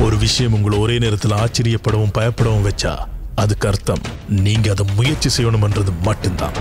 ஒரு விஷயம் உங்களை ஒரே நேரத்தில் ஆச்சரியப்படவும் பயப்படவும் வச்சா அதுக்கு அர்த்தம் நீங்க அதை முயற்சி செய்யணும்ன்றது மட்டும்தான்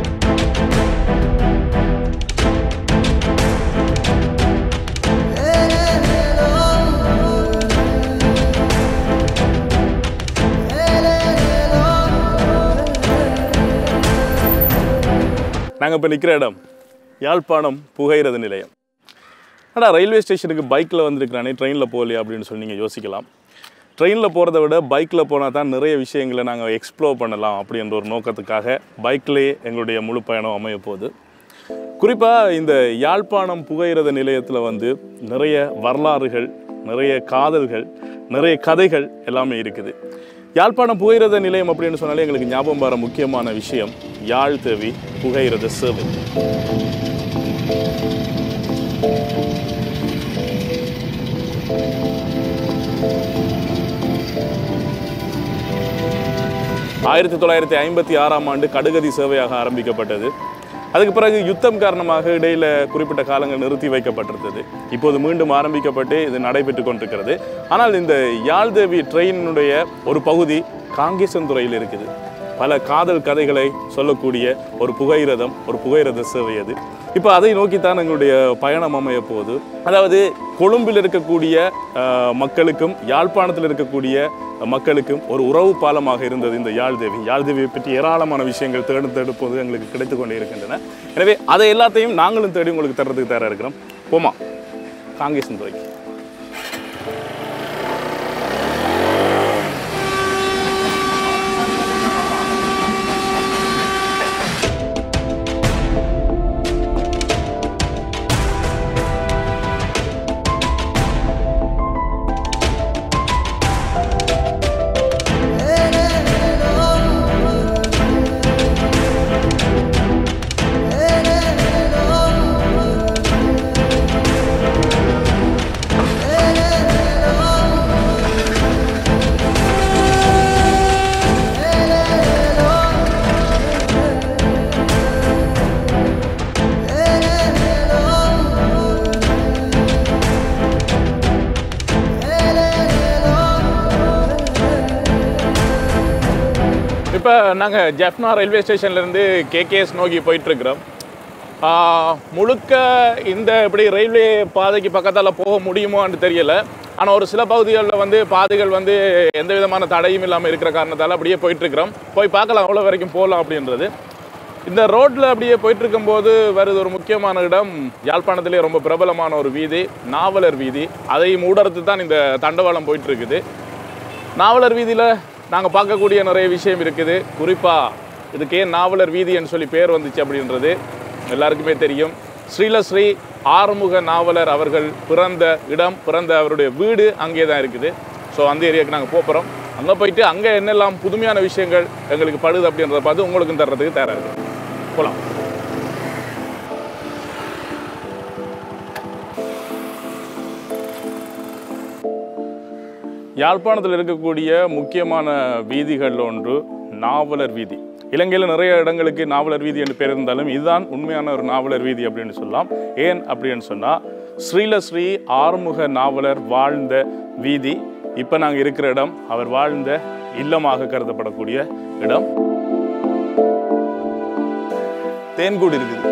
நாங்கள் இப்போ நிற்கிற இடம் யாழ்ப்பாணம் புகையிரத நிலையம் ஆனால் ரயில்வே ஸ்டேஷனுக்கு பைக்கில் வந்திருக்கிறானே ட்ரெயினில் போகலையா அப்படின்னு சொல்லி நீங்கள் யோசிக்கலாம் ட்ரெயினில் போகிறத விட பைக்கில் போனால் தான் நிறைய விஷயங்களை நாங்கள் எக்ஸ்ப்ளோர் பண்ணலாம் அப்படின்ற ஒரு நோக்கத்துக்காக பைக்லேயே எங்களுடைய முழு பயணம் அமைய போகுது குறிப்பாக இந்த யாழ்ப்பாணம் புகையிரத நிலையத்தில் வந்து நிறைய வரலாறுகள் நிறைய காதல்கள் நிறைய கதைகள் எல்லாமே இருக்குது யாழ்ப்பாணம் புகையிரத நிலையம் அப்படின்னு சொன்னாலே எங்களுக்கு ஞாபகம் வர முக்கியமான விஷயம் யாழ் தேவி புகையிரத சேவை ஆயிரத்தி தொள்ளாயிரத்தி ஐம்பத்தி ஆறாம் ஆண்டு கடுகதி சேவையாக ஆரம்பிக்கப்பட்டது அதுக்கு பிறகு யுத்தம் காரணமாக இடையில குறிப்பிட்ட காலங்கள் நிறுத்தி வைக்கப்பட்டிருந்தது இப்போது மீண்டும் ஆரம்பிக்கப்பட்டு இது நடைபெற்று கொண்டிருக்கிறது ஆனால் இந்த யாழ்தேவி ட்ரெயினுடைய ஒரு பகுதி காங்கேசன்துறையில் இருக்குது பல காதல் கதைகளை சொல்லக்கூடிய ஒரு புகையிரதம் ஒரு புகையிரத சேவை அது இப்போ அதை நோக்கித்தான் எங்களுடைய பயணம் அமைய போகுது அதாவது கொழும்பில் இருக்கக்கூடிய அஹ், மக்களுக்கும் யாழ்ப்பாணத்தில் இருக்கக்கூடிய மக்களுக்கும் ஒரு உறவு பாலமாக இருந்தது இந்த யாழ்தேவி யாழ்தேவியை பற்றி ஏராளமான விஷயங்கள் தேடு தேடுப்போது எங்களுக்கு கிடைத்து கொண்டே இருக்கின்றன எனவே அதை எல்லாத்தையும் நாங்களும் தேடி உங்களுக்கு தர்றதுக்கு தயாராக இருக்கிறோம் போமா காங்கேசன் துறைக்கு இப்போ நாங்கள் ஜெஃப்னா ரயில்வே ஸ்டேஷன்லேருந்து கேகேஎஸ் நோக்கி போயிட்டுருக்குறோம் முழுக்க இந்த இப்படி ரயில்வே பாதைக்கு பக்கத்தால் போக முடியுமோன்னு தெரியல ஆனால் ஒரு சில பகுதிகளில் வந்து பாதைகள் வந்து எந்த விதமான தடையும் இல்லாமல் இருக்கிற காரணத்தால் அப்படியே போயிட்டுருக்குறோம் போய் பார்க்கலாம் அவ்வளோ வரைக்கும் போகலாம் அப்படின்றது இந்த ரோட்டில் அப்படியே போயிட்டு இருக்கும்போது வருது ஒரு முக்கியமான இடம் யாழ்ப்பாணத்திலே ரொம்ப பிரபலமான ஒரு வீதி நாவலர் வீதி அதை மூடறதுக்கு தான் இந்த தண்டவாளம் போயிட்டு இருக்குது நாவலர் வீதியில் நாங்கள் பார்க்கக்கூடிய நிறைய விஷயம் இருக்குது குறிப்பாக இதுக்கு ஏன் நாவலர் வீதின்னு சொல்லி பேர் வந்துச்சு அப்படின்றது எல்லாருக்குமே தெரியும் ஸ்ரீலஸ்ரீ ஆறுமுக நாவலர் அவர்கள் பிறந்த இடம் பிறந்த அவருடைய வீடு அங்கே தான் இருக்குது ஸோ அந்த ஏரியாவுக்கு நாங்கள் போகிறோம் அங்கே போயிட்டு அங்கே என்னெல்லாம் புதுமையான விஷயங்கள் எங்களுக்கு படுது அப்படின்றத பார்த்து உங்களுக்கும் தர்றதுக்கு தயாராக இருக்குது போகலாம் யாழ்ப்பாணத்தில் இருக்கக்கூடிய முக்கியமான வீதிகள் ஒன்று நாவலர் வீதி இலங்கையில் நிறைய இடங்களுக்கு நாவலர் வீதி என்று பேர் இருந்தாலும் இதுதான் உண்மையான ஒரு நாவலர் வீதி அப்படின்னு சொல்லலாம் ஏன் அப்படின்னு சொன்னால் ஸ்ரீலஸ்ரீ ஆறுமுக நாவலர் வாழ்ந்த வீதி இப்போ நாங்கள் இருக்கிற இடம் அவர் வாழ்ந்த இல்லமாக கருதப்படக்கூடிய இடம் தேன்கூடு இருக்குது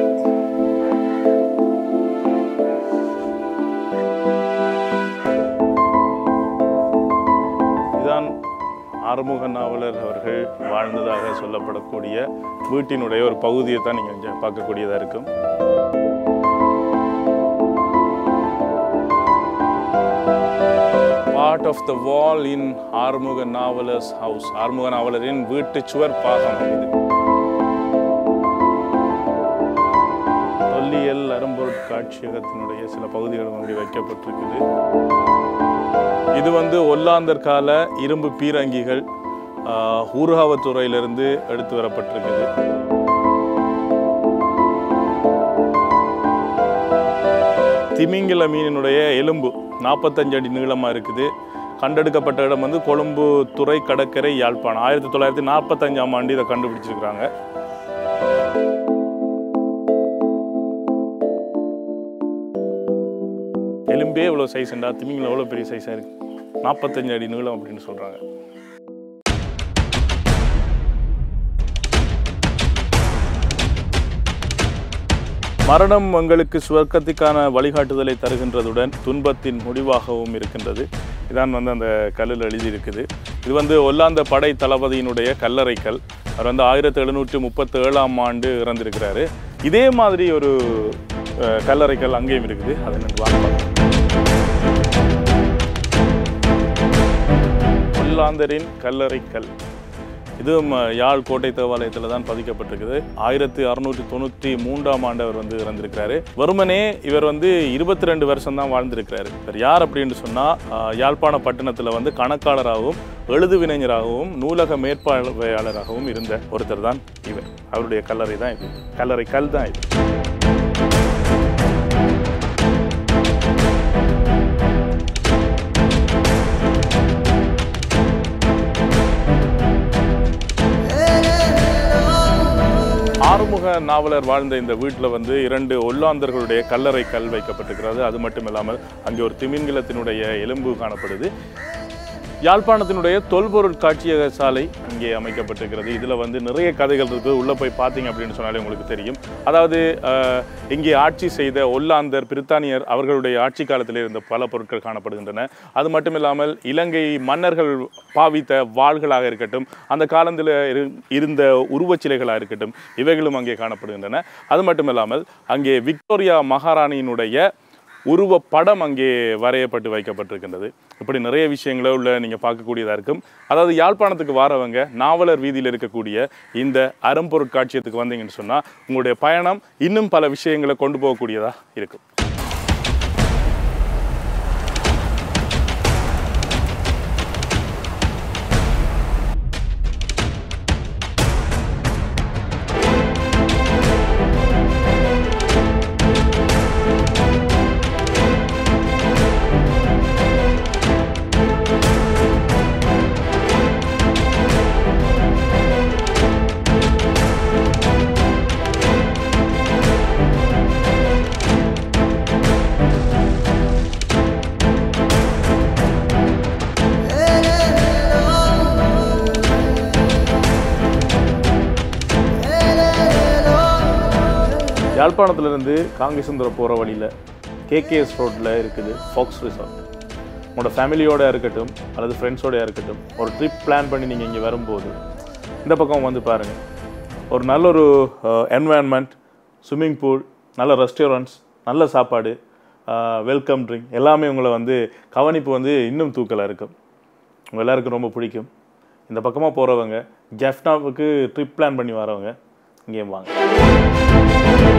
இதுதான் ஆறுமுக நாவலர் அவர்கள் வாழ்ந்ததாக சொல்லப்படக்கூடிய வீட்டினுடைய ஒரு பகுதியை தான் நீங்கள் இங்கே பார்க்கக்கூடியதாக இருக்கும் part of the wall in Arumuga Navalar's house Arumuga நாவலரின் வீட்டு சுவர் பாகம் இது தொல்லியல் அரும்பொருட் காட்சியகத்தினுடைய சில பகுதிகள் அங்கே வைக்கப்பட்டிருக்குது இது வந்து ஒல்லாந்தர் கால இரும்பு பீரங்கிகள் ஆஹ், ஊர்காவத்துறையிலிருந்து எடுத்து வரப்பட்டிருக்குது திமிங்கில மீனினுடைய எலும்பு நாற்பத்தஞ்சு அடி நீளமாக இருக்குது கண்டெடுக்கப்பட்ட இடம் வந்து கொழும்பு துறை கடற்கரை யாழ்ப்பாணம் ஆயிரத்தி தொள்ளாயிரத்தி நாற்பத்தஞ்சாம் ஆண்டு இதை கண்டுபிடிச்சிருக்கிறாங்க எலும்பே இவ்வளோ சைஸ்ண்டா திமிங்கில எவ்வளோ பெரிய சைஸாக இருக்கு நாற்பத்தஞ்சு அடி நீளம் அப்படின்னு சொல்கிறாங்க மரணம் உங்களுக்கு சுவர்க்கத்துக்கான வழிகாட்டுதலை தருகின்றதுடன் துன்பத்தின் முடிவாகவும் இருக்கின்றது இதான் வந்து அந்த கல்லில் எழுதியிருக்குது இது வந்து ஒல்லாந்த படை தளபதியினுடைய கல்லறைக்கல் அவர் வந்து ஆயிரத்தி எழுநூற்றி முப்பத்தி ஏழாம் ஆண்டு இறந்திருக்கிறாரு இதே மாதிரி ஒரு அஹ், கல்லறைக்கல் அங்கேயும் இருக்குது அதை எனக்கு வாங்க ஒல்லாந்தரின் கல்லறைக்கல் இதுவும் அஹ், யாழ் கோட்டை தேவாலயத்தில் தான் பதிக்கப்பட்டிருக்குது ஆயிரத்தி அறுநூற்றி தொண்ணூற்றி மூன்றாம் ஆண்டு அவர் வந்து இறந்திருக்கிறாரு வெறுமனே இவர் வந்து இருபத்தி ரெண்டு வருஷம் தான் வாழ்ந்திருக்கிறாரு இவர் யார் அப்படின்னு சொன்னால் யாழ்ப்பாண பட்டணத்தில் வந்து கணக்காளராகவும் எழுதுவினைஞராகவும் நூலக மேற்பார்வையாளராகவும் இருந்த ஒருத்தர் தான் இவர் அவருடைய கல்லறை தான் இது கல்லறை கல் தான் இது ஆறுமுக நாவலர் வாழ்ந்த இந்த வீட்டில் வந்து இரண்டு ஒல்லாந்தர்களுடைய கல்லறை கல் வைக்கப்பட்டிருக்கிறது அது மட்டும் இல்லாமல் அங்கே ஒரு திமிங்கிலத்தினுடைய எலும்பு காணப்படுது யாழ்ப்பாணத்தினுடைய தொல்பொருள் காட்சியக சாலை இங்கே அமைக்கப்பட்டிருக்கிறது இதில் வந்து நிறைய கதைகள் இருக்குது உள்ளே போய் பார்த்தீங்க அப்படின்னு சொன்னாலே உங்களுக்கு தெரியும் அதாவது அஹ், இங்கே ஆட்சி செய்த ஒல்லாந்தர் பிரித்தானியர் அவர்களுடைய ஆட்சி காலத்தில் இருந்த பல பொருட்கள் காணப்படுகின்றன அது மட்டும் இல்லாமல் இலங்கை மன்னர்கள் பாவித்த வாள்களாக இருக்கட்டும் அந்த காலத்தில் இரு இருந்த உருவச்சிலைகளாக இருக்கட்டும் இவைகளும் அங்கே காணப்படுகின்றன அது மட்டும் இல்லாமல் அங்கே விக்டோரியா மகாராணியினுடைய உருவ படம் அங்கே வரையப்பட்டு வைக்கப்பட்டிருக்கின்றது இப்படி நிறைய விஷயங்களை உள்ள நீங்கள் பார்க்கக்கூடியதாக இருக்கும் அதாவது யாழ்ப்பாணத்துக்கு வாரவங்க நாவலர் வீதியில் இருக்கக்கூடிய இந்த அரும்பொருட்காட்சியத்துக்கு வந்தீங்கன்னு சொன்னால் உங்களுடைய பயணம் இன்னும் பல விஷயங்களை கொண்டு போகக்கூடியதாக இருக்கும் யாழ்ப்பாணத்திலிருந்து காங்கேசந்துரம் போகிற வழியில் கேகேஎஸ் ரோட்டில் இருக்குது ஃபாக்ஸ் ரிசார்ட் உங்களோட ஃபேமிலியோட இருக்கட்டும் அல்லது ஃப்ரெண்ட்ஸோட இருக்கட்டும் ஒரு ட்ரிப் பிளான் பண்ணி நீங்கள் இங்கே வரும்போது இந்த பக்கம் வந்து பாருங்கள் ஒரு நல்ல ஒரு என்வாயன்மெண்ட் ஸ்விம்மிங் பூல் நல்ல ரெஸ்டாரண்ட்ஸ் நல்ல சாப்பாடு வெல்கம் ட்ரிங்க் எல்லாமே உங்களை வந்து கவனிப்பு வந்து இன்னும் தூக்கலாக இருக்கும் உங்கள் எல்லாருக்கும் ரொம்ப பிடிக்கும் இந்த பக்கமாக போகிறவங்க ஜெஃப்னாவுக்கு ட்ரிப் பிளான் பண்ணி வரவங்க இங்கே வாங்க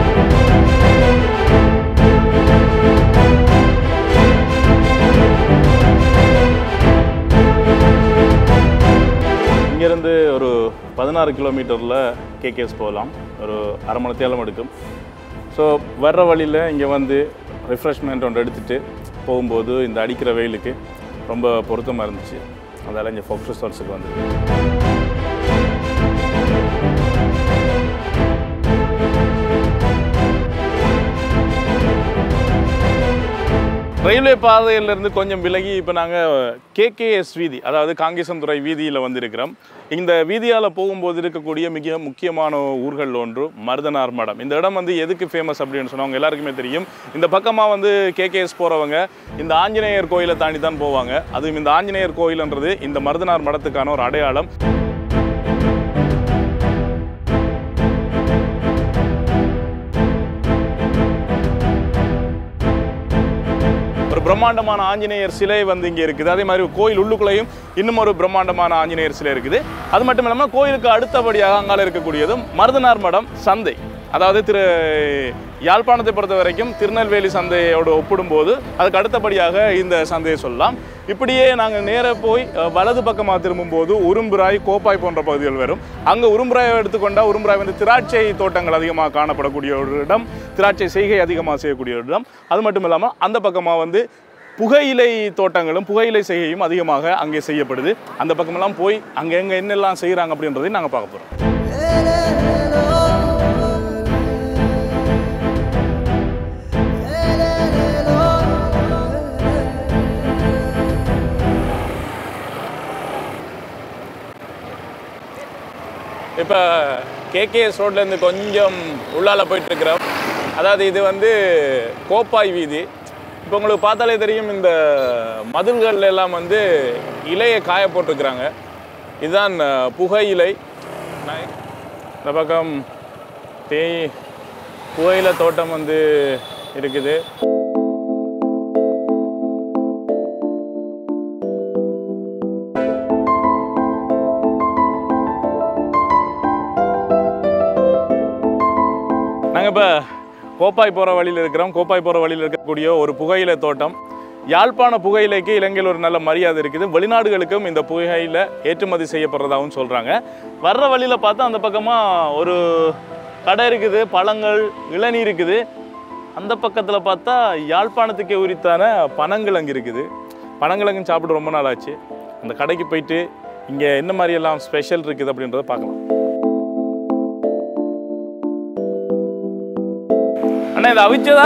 இங்கேருந்து ஒரு பதினாறு கிலோமீட்டரில் கேகேஎஸ் போகலாம் ஒரு அரை மணி தேலம் எடுக்கும் ஸோ வர்ற வழியில் இங்கே வந்து ரிஃப்ரெஷ்மெண்ட் ஒன்று எடுத்துகிட்டு போகும்போது இந்த அடிக்கிற வெயிலுக்கு ரொம்ப பொருத்தமாக இருந்துச்சு அதனால் இங்கே ஃபோக்ஸ் ரிசார்ட்ஸுக்கு வந்து ரயில்வே பாதையிலிருந்து கொஞ்சம் விலகி இப்போ நாங்கள் கேகேஎஸ் வீதி அதாவது காங்கேசன்துறை வீதியில் வந்து இருக்கிறோம் இந்த வீதியால் போகும்போது இருக்கக்கூடிய மிக முக்கியமான ஊர்கள் ஒன்று மருதனார் மடம் இந்த இடம் வந்து எதுக்கு ஃபேமஸ் அப்படின்னு சொன்னவங்க எல்லாருக்குமே தெரியும் இந்த பக்கமாக வந்து கேகேஎஸ் போகிறவங்க இந்த ஆஞ்சநேயர் கோயிலை தாண்டி தான் போவாங்க அதுவும் இந்த ஆஞ்சநேயர் கோயில்ன்றது இந்த மருதனார் மடத்துக்கான ஒரு அடையாளம் ஒரு பிரம்மாண்டமான ஆஞ்சநேயர் சிலை வந்து இங்கே இருக்குது அதே மாதிரி கோயில் உள்ளுக்குள்ளேயும் இன்னும் ஒரு பிரம்மாண்டமான ஆஞ்சநேயர் சிலை இருக்குது அது மட்டும் இல்லாமல் கோயிலுக்கு அடுத்தபடியாக அங்கால இருக்கக்கூடியதும் மருதனார் மடம் சந்தை அதாவது திரு யாழ்ப்பாணத்தை பொறுத்த வரைக்கும் திருநெல்வேலி சந்தையோடு ஒப்பிடும்போது அதுக்கு அடுத்தபடியாக இந்த சந்தையை சொல்லலாம் இப்படியே நாங்கள் நேராக போய் அஹ், வலது பக்கமாக திரும்பும்போது உரும்புராய் கோப்பாய் போன்ற பகுதிகள் வரும் அங்கே உரும்புராயை எடுத்துக்கொண்டால் உரும்புராய் வந்து திராட்சை தோட்டங்கள் அதிகமாக காணப்படக்கூடிய ஒரு இடம் திராட்சை செய்கை அதிகமாக செய்யக்கூடிய ஒரு இடம் அது மட்டும் இல்லாமல் அந்த பக்கமாக வந்து புகையிலை தோட்டங்களும் புகையிலை செய்கையும் அதிகமாக அங்கே செய்யப்படுது அந்த பக்கமெல்லாம் போய் அங்கே எங்கே என்னெல்லாம் செய்கிறாங்க அப்படின்றதையும் நாங்கள் பார்க்க போகிறோம் இப்போ கேகேஎஸ் ரோட்லேருந்து கொஞ்சம் உள்ளால போயிட்டு இருக்கிறோம் அதாவது இது வந்து கோப்பாய் வீதி இப்போ உங்களுக்கு பார்த்தாலே தெரியும் இந்த மதில்கள்ல எல்லாம் வந்து இலையை காய போட்டிருக்கிறாங்க இதுதான் அஹ், புகை இலை நான் இந்த பக்கம் தேய் புகையில தோட்டம் வந்து இருக்குது நாங்கள் இப்போ கோப்பாய் போகிற வழியில் இருக்கிறோம் கோப்பாய் போகிற வழியில் இருக்கக்கூடிய ஒரு புகையிலை தோட்டம் யாழ்ப்பாண புகையிலைக்கு இலங்கையில் ஒரு நல்ல மரியாதை இருக்குது வெளிநாடுகளுக்கும் இந்த புகையிலை ஏற்றுமதி செய்யப்படுறதாகவும் சொல்கிறாங்க வர்ற வழியில் பார்த்தா அந்த பக்கமாக ஒரு கடை இருக்குது பழங்கள் இளநீர் இருக்குது அந்த பக்கத்தில் பார்த்தா யாழ்ப்பாணத்துக்கே உரித்தான பனங்கிழங்கு இருக்குது பனங்கிழங்கு சாப்பிட்டு ரொம்ப நாள் ஆச்சு அந்த கடைக்கு போயிட்டு இங்கே என்ன மாதிரியெல்லாம் ஸ்பெஷல் இருக்குது அப்படின்றத பார்க்கலாம் அண்ணா இது அவிச்சதா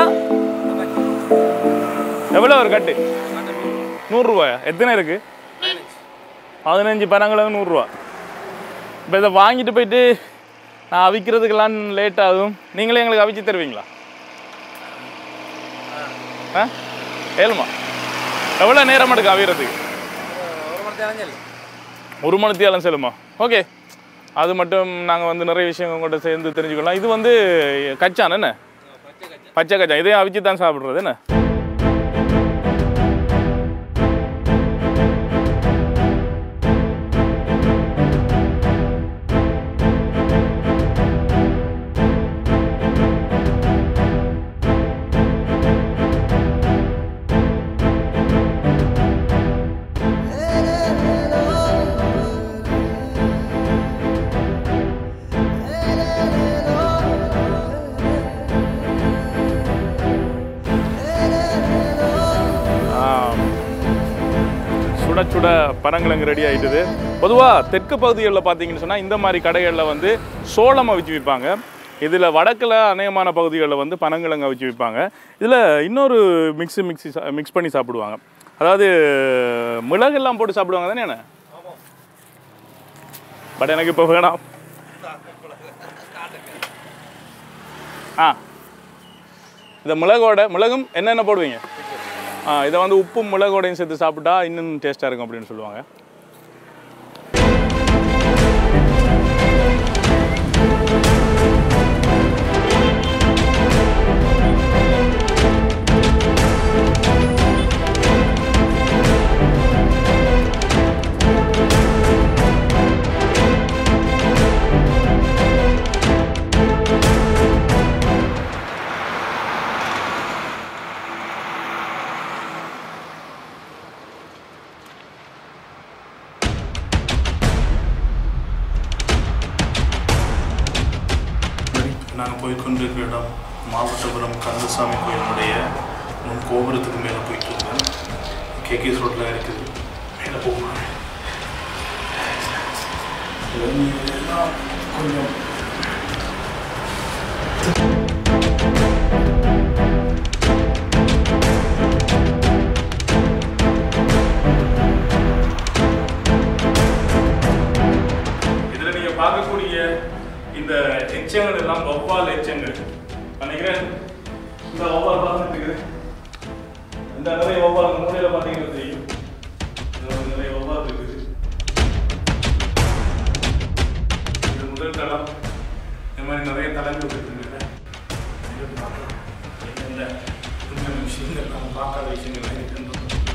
எவ்வளோ ஒரு கட்டு நூறுரூவாயா எத்தனை இருக்கு பதினஞ்சு பனங்கிழங்கு நூறுரூவா இப்போ இதை வாங்கிட்டு போயிட்டு நான் அவிக்கிறதுக்கெல்லாம் லேட் ஆகும் நீங்களே எங்களுக்கு அவிச்சு தருவீங்களா ஆ ஏழுமா எவ்வளோ நேரம் எடுக்கும் அவிக்கிறதுக்கு ஒரு மணித்தியாலம் செல்லுமா ஓகே அது மட்டும் நாங்கள் வந்து நிறைய விஷயம் உங்கள்கிட்ட சேர்ந்து தெரிஞ்சுக்கலாம் இது வந்து கச்சான் என்ன பச்சை கச்சான் இதையும் அவிச்சு தான் சாப்பிட்றது என்ன ஆம். சுட சுட பனங்கிழங்கு ரெடி ஆயிட்டுது பொதுவாக தெற்கு பகுதிகளில் பார்த்தீங்கன்னு சொன்னால் இந்த மாதிரி கடைகளில் வந்து சோளம் அவிச்சு விற்பாங்க இதில் வடக்கில் அநேகமான பகுதிகளில் வந்து பனங்கிழங்கு அவிச்சு விற்பாங்க இதில் இன்னொரு மிக்ஸு மிக்ஸி மிக்ஸ் பண்ணி சாப்பிடுவாங்க அதாவது மிளகெல்லாம் போட்டு சாப்பிடுவாங்க தானே என்ன பட் எனக்கு இப்போ வேணாம் ஆ இந்த மிளகோட மிளகும் என்னென்ன போடுவீங்க ஆ இதை வந்து உப்பும் மிளகோடையும் சேர்த்து சாப்பிட்டா இன்னும் டேஸ்ட்டாக இருக்கும் அப்படின்னு சொல்லுவாங்க நாங்கள் போய் கொண்டிருக்கிற இடம் மாவட்டபுரம் கந்தசாமி கோயிலுடைய முன் கோபுரத்துக்கு மேலே போயிட்டு இருக்கேன் கேகேஸ் ரோட்டில் இருக்குது மேலே போகணும் எல்லாம் கொஞ்சம் இதில் நீங்கள் பார்க்கக்கூடிய இந்த எச்சங்கள் எல்லாம் வௌவால் எச்சங்கள் நினைக்கிறேன் இந்த வௌவால் பார்த்துட்டு இருக்குது இந்த நிறைய வௌவால் அந்த மூலையில் பார்த்தீங்கன்னா தெரியும் இதுல வந்து நிறைய வௌவால் இருக்குது இது முதல் தளம் இந்த மாதிரி நிறைய தளங்கள் இருக்குங்க இது பார்க்கலாம். என்னென்ன உண்மையான விஷயங்கள் நம்ம பார்க்காத விஷயங்கள் இருக்குன்றது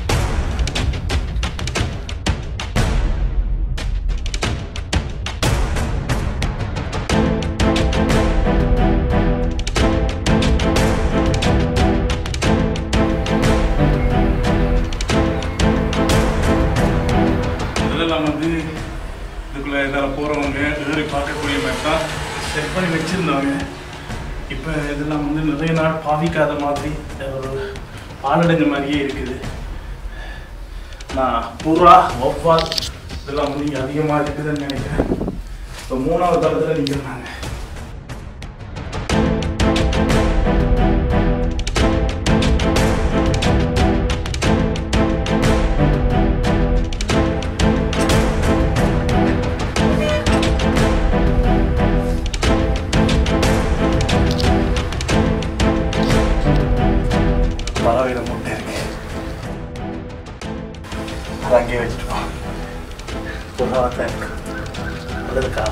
இதெல்லாம் வந்து இதுக்குள்ளே இதில் போகிறவங்க ஏறி பார்க்கக்கூடிய மாதிரி தான் செட் பண்ணி வச்சுருந்தாங்க இப்போ இதெல்லாம் வந்து நிறைய நாள் பாதிக்காத மாதிரி ஒரு பாலடைஞ்ச மாதிரியே இருக்குது நான் புறா ஒவ்வால் இதெல்லாம் வந்து இங்கே அதிகமாக இருக்குதுன்னு நினைக்கிறேன் இப்போ மூணாவது தளத்தில் நிற்கிறாங்க பறவையில முட்டை இருக்கு அதை அங்கேயே வச்சுருப்போம் ஒரு வாரத்தில் இருக்கு அது இருக்கா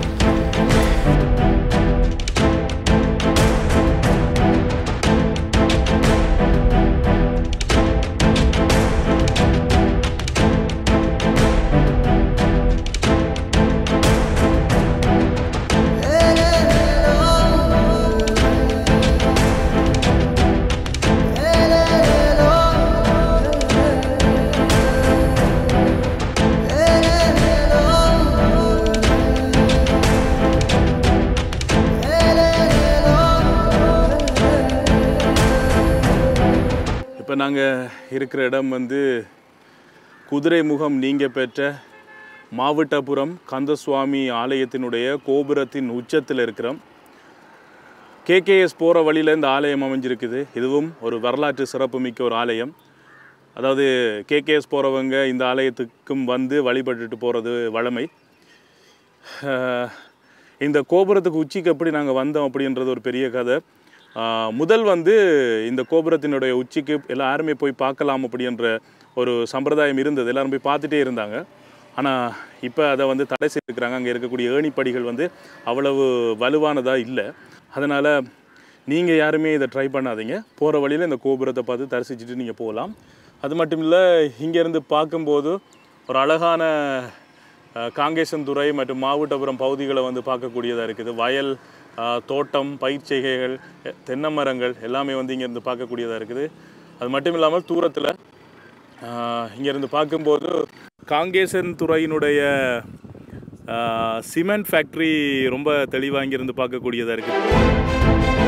இப்போ நாங்கள் இருக்கிற இடம் வந்து குதிரை முகம் நீங்க பெற்ற மாவட்டபுரம் கந்தசுவாமி ஆலயத்தினுடைய கோபுரத்தின் உச்சத்தில் இருக்கிறோம் கேகேஎஸ் போகிற வழியில் இந்த ஆலயம் அமைஞ்சிருக்குது இதுவும் ஒரு வரலாற்று சிறப்புமிக்க ஒரு ஆலயம் அதாவது கேகேஎஸ் போகிறவங்க இந்த ஆலயத்துக்கும் வந்து வழிபட்டுட்டு போகிறது வழமை அஹ், இந்த கோபுரத்துக்கு உச்சிக்கு எப்படி நாங்கள் வந்தோம் அப்படின்றது ஒரு பெரிய கதை அஹ், முதல் வந்து இந்த கோபுரத்தினுடைய உச்சிக்கு எல்லாருமே போய் பார்க்கலாம் அப்படின்ற ஒரு சம்பிரதாயம் இருந்தது எல்லாரும் போய் பார்த்துட்டே இருந்தாங்க ஆனால் இப்போ அதை வந்து தடை செய்திருக்கிறாங்க அங்கே இருக்கக்கூடிய ஏணிப்படிகள் வந்து அவ்வளவு வலுவானதாக இல்லை அதனால் நீங்கள் யாருமே இதை ட்ரை பண்ணாதீங்க போகிற வழியில் இந்த கோபுரத்தை பார்த்து தரிசிச்சுட்டு நீங்கள் போகலாம் அது மட்டும் இல்லை இங்கேருந்து பார்க்கும்போது ஒரு அழகான அஹ், காங்கேசன்துறை மற்றும் மாவட்டபுரம் பகுதிகளை வந்து பார்க்கக்கூடியதாக இருக்குது வயல் அஹ், தோட்டம் பயிர்ச்செய்கைகள் எ- தென்னை மரங்கள் எல்லாமே வந்து இங்கேருந்து பார்க்கக்கூடியதாக இருக்குது அது மட்டும் இல்லாமல் தூரத்தில் இங்கேருந்து பார்க்கும்போது காங்கேசன் துறையினுடைய சிமெண்ட் ஃபேக்ட்ரி ரொம்ப தெளிவாக இங்கேருந்து பார்க்கக்கூடியதாக இருக்குது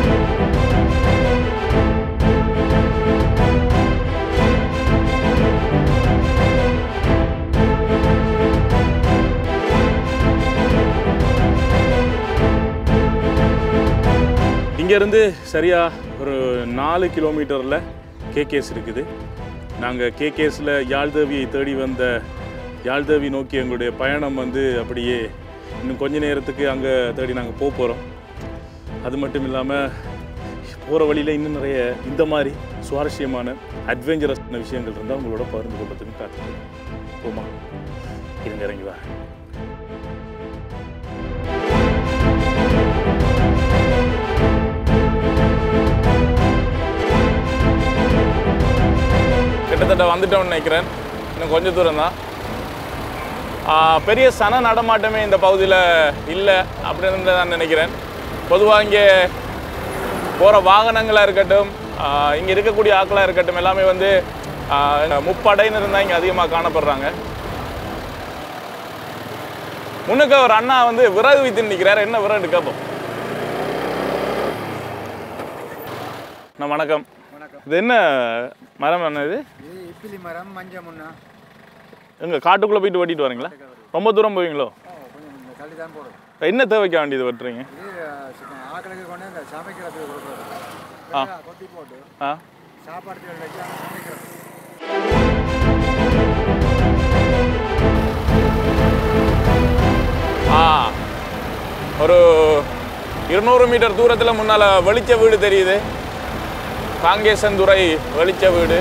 இங்கேருந்து சரியாக ஒரு நாலு கிலோமீட்டரில் கேகேஎஸ் இருக்குது நாங்கள் கேகேஎஸில் யாழ்தேவியை தேடி வந்த யாழ்தேவி நோக்கி எங்களுடைய பயணம் வந்து அப்படியே இன்னும் கொஞ்ச நேரத்துக்கு அங்கே தேடி நாங்கள் போக போகிறோம் அது மட்டும் இல்லாமல் போகிற வழியில் இன்னும் நிறைய இந்த மாதிரி சுவாரஸ்யமான அட்வென்ச்சரஸான விஷயங்கள் இருந்தால் உங்களோட பகிர்ந்து கொள்றதுக்கு காத்துக்கிறேன் போமா இருங்க இறங்கி வா கிட்டத்தட்ட வந்துட்டோம்னு நினைக்கிறேன் இன்னும் கொஞ்சம் தூரம் தான் பெரிய சன நடமாட்டமே இந்த பகுதியில் இல்லை அப்படின்னு நான் நினைக்கிறேன் பொதுவாக இங்கே போகிற வாகனங்களாக இருக்கட்டும் இங்கே இருக்கக்கூடிய ஆட்களாக இருக்கட்டும் எல்லாமே வந்து ஆஹ், முப்படையினர் தான் இங்கே அதிகமாக காணப்படுறாங்க முன்னுக்கு ஒரு அண்ணா வந்து விறகு வைத்து நிற்கிறார் என்ன விறகு கேட்போம் அண்ணா வணக்கம் வணக்கம் இது என்ன மரம் என்ன இது இது இப்பிலி மரம் மஞ்சள் முன்னா எங்க காட்டுக்குள்ளே போயிட்டு வெட்டிட்டு வரீங்களா ரொம்ப தூரம் போவீங்களோ ஓ கொஞ்சம் இந்த தள்ளி தான் போடுறது என்ன தேவைக்க வேண்டியது வெட்டுறீங்க இது அஹ், சும்மா ஆக்களுக்கு கொண்டு இந்த சமைக்கிறதுக்கு கொடுக்குறது ஆ. வேற கொத்தி போட்டு ஆ சாப்பாடு தீவனம் வச்சு அங்கே சமைக்கிறது ஆ ஒரு இருநூறு மீட்டர் தூரத்தில் முன்னால் வெளிச்ச வீடு தெரியுது காங்கேசன்துறை வெளிச்ச வீடு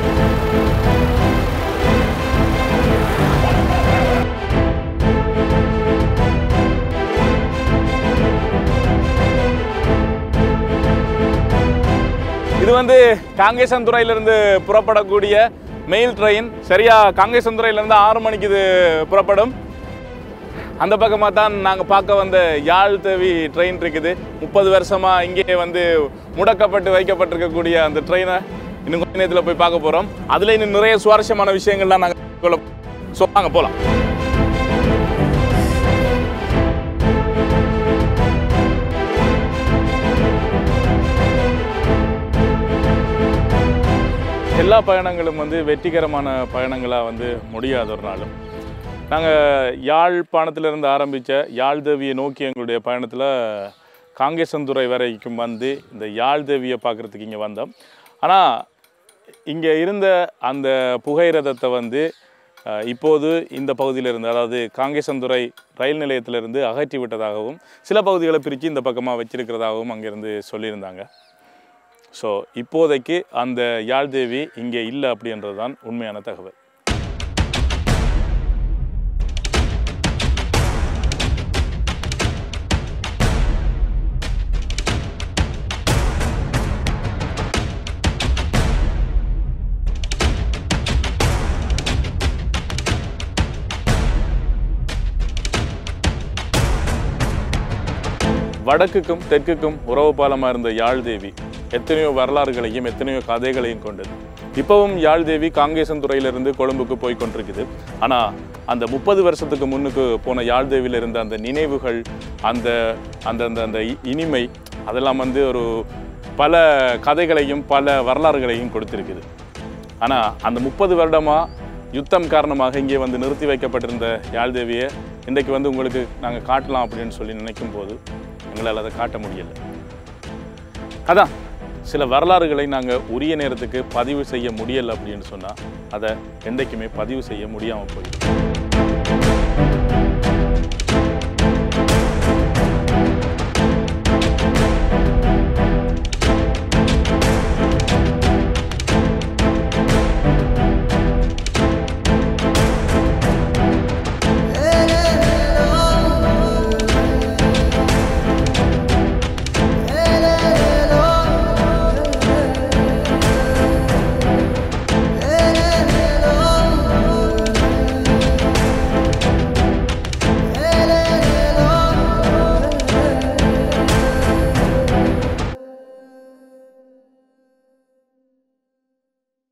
இது வந்து காங்கேசன்துறையிலிருந்து புறப்படக்கூடிய மெயில் ட்ரெயின் சரியா காங்கேசன்துறையிலேருந்து ஆறு மணிக்கு இது புறப்படும் அந்த பக்கமாக தான் நாங்கள் பார்க்க வந்த யாழ் தேவி ட்ரெயின் இருக்குது முப்பது வருஷமாக இங்கே வந்து முடக்கப்பட்டு வைக்கப்பட்டிருக்கக்கூடிய அந்த ட்ரெயினை இன்னும் கொஞ்ச நேரத்தில் போய் பார்க்க போகிறோம் அதில் இன்னும் நிறைய சுவாரஸ்யமான விஷயங்கள்லாம் நாங்கள் சொல்ல ஸோ வாங்க போகலாம் எல்லா பயணங்களும் வந்து வெற்றிகரமான பயணங்களாக வந்து முடியாத ஒரு நாளும் நாங்கள் யாழ்ப்பாணத்திலிருந்து ஆரம்பித்த யாழ் தேவியை நோக்கி எங்களுடைய பயணத்தில் காங்கேசன்துறை வரைக்கும் வந்து இந்த யாழ் தேவியை பார்க்குறதுக்கு இங்கே வந்தோம் ஆனால் இங்கே இருந்த அந்த புகையிரதத்தை வந்து அஹ், இப்போது இந்த பகுதியிலிருந்து அதாவது காங்கேசன்துறை ரயில் நிலையத்திலிருந்து அகற்றி விட்டதாகவும் சில பகுதிகளை பிரித்து இந்த பக்கமாக வச்சிருக்கிறதாகவும் அங்கேருந்து சொல்லியிருந்தாங்க ஸோ இப்போதைக்கு அந்த யாழ் தேவி இங்கே இல்லை அப்படின்றது தான் உண்மையான தகவல் வடக்குக்கும் தெற்குக்கும் உறவு பாலமாக இருந்த யாழ் தேவி எத்தனையோ வரலாறுகளையும் எத்தனையோ கதைகளையும் கொண்டது இப்போவும் யாழ் தேவி காங்கேசன்துறையிலிருந்து கொழும்புக்கு போய் கொண்டிருக்குது ஆனால் அந்த முப்பது வருஷத்துக்கு முன்னுக்கு போன யாழ் தேவியில் இருந்த அந்த நினைவுகள் அந்த அந்த அந்த அந்த இ- இனிமை அதெல்லாம் வந்து ஒரு பல கதைகளையும் பல வரலாறுகளையும் கொடுத்திருக்குது ஆனால் அந்த முப்பது வருடமாக யுத்தம் காரணமாக இங்கே வந்து நிறுத்தி வைக்கப்பட்டிருந்த யாழ் தேவியை இன்றைக்கு வந்து உங்களுக்கு நாங்கள் காட்டலாம் அப்படின்னு சொல்லி நினைக்கும் போது எங்களால் அதை காட்ட முடியலை அதான் சில வரலாறுகளை நாங்கள் உரிய நேரத்துக்கு பதிவு செய்ய முடியலை அப்படின்னு சொன்னால் அதை என்றைக்குமே பதிவு செய்ய முடியாமல் போயிடும்